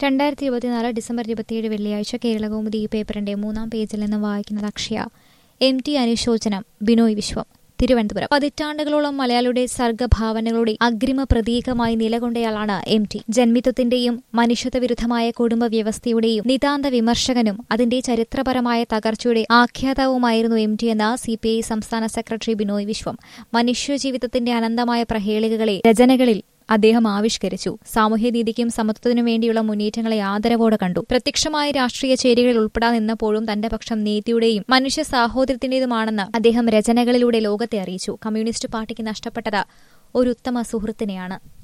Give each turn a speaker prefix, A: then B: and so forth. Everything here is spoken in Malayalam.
A: രണ്ടായിരത്തി ഇരുപത്തിനാല് ഡിസംബർ ഇരുപത്തിയേഴ് വെള്ളിയാഴ്ച കേരളകൗമുദി ഈ പേപ്പറിന്റെ മൂന്നാം പേജിൽ നിന്ന് വായിക്കുന്നത് അക്ഷയ എം ടി അനുശോചനം ബിനോയ് വിശ്വം തിരുവനന്തപുരം പതിറ്റാണ്ടുകളോളം മലയാളിയുടെ സർഗഭാവനകളുടെ അഗ്രിമ പ്രതീകമായി നിലകൊണ്ടയാളാണ് എം ടി ജന്മിത്വത്തിന്റെയും മനുഷ്യത്വ വിരുദ്ധമായ കുടുംബ വ്യവസ്ഥയുടെയും നിതാന്ത വിമർശകനും അതിന്റെ ചരിത്രപരമായ തകർച്ചയുടെ ആഖ്യാതാവുമായിരുന്നു എം ടി എന്ന സി പി ഐ സംസ്ഥാന സെക്രട്ടറി ബിനോയ് വിശ്വം മനുഷ്യജീവിതത്തിന്റെ അനന്തമായ പ്രഹേളികകളെ രചനകളിൽ അദ്ദേഹം ആവിഷ്കരിച്ചു സാമൂഹ്യനീതിക്കും സമത്വത്തിനും വേണ്ടിയുള്ള മുന്നേറ്റങ്ങളെ ആദരവോടെ കണ്ടു പ്രത്യക്ഷമായ രാഷ്ട്രീയ ചേരികളിൽ ഉൾപ്പെടാൻ നിന്നപ്പോഴും തന്റെ പക്ഷം നീതിയുടെയും മനുഷ്യ സാഹോദര്യത്തിന്റേതുമാണെന്ന് അദ്ദേഹം രചനകളിലൂടെ ലോകത്തെ അറിയിച്ചു കമ്മ്യൂണിസ്റ്റ് പാർട്ടിക്ക് നഷ്ടപ്പെട്ടത് ഒരു ഉത്തമ സുഹൃത്തിനെയാണ്